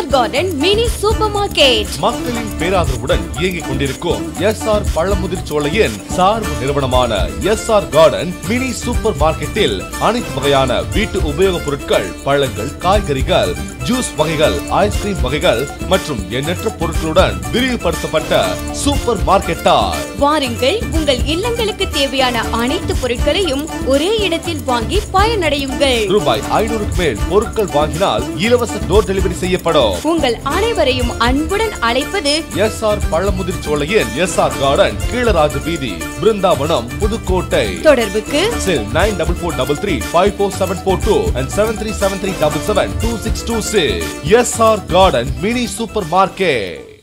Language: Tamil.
R garden mini super market மக்களின் பேராதரவுடன் இயங்கிக் கொண்டிருக்கும் எஸ் ஆர் பழமுதிர் சோலையின் சார்பு நிறுவனமான S R garden mini super மார்க்கெட்டில் அனைத்து வகையான வீட்டு உபயோகப் பொருட்கள் பழங்கள் காய்கறிகள் ஜூஸ் வகைகள் ஐஸ்கிரீம் வகைகள் மற்றும் எண்ணற்ற பொருட்களுடன் விரிவுபடுத்தப்பட்ட சூப்பர் மார்க்கெட்டார் வாருங்கள் உங்கள் இல்லங்களுக்கு தேவையான அனைத்து பொருட்களையும் ஒரே இடத்தில் வாங்கி பயனடையுங்கள் ரூபாய் ஐநூறுக்கு மேல் பொருட்கள் வாங்கினால் இலவச டோர் டெலிவரி செய்யப்படும் உங்கள் அனைவரையும் அன்புடன் அழைப்பது எஸ் ஆர் பழமுதிர் சோலையின் எஸ் ஆர் கார்டன் கீழராஜ வீதி பிருந்தாவனம் புதுக்கோட்டை தொடர்புக்கு cell nine double four double three five four seven four two and seven three seven three double seven two six two six S R garden mini super market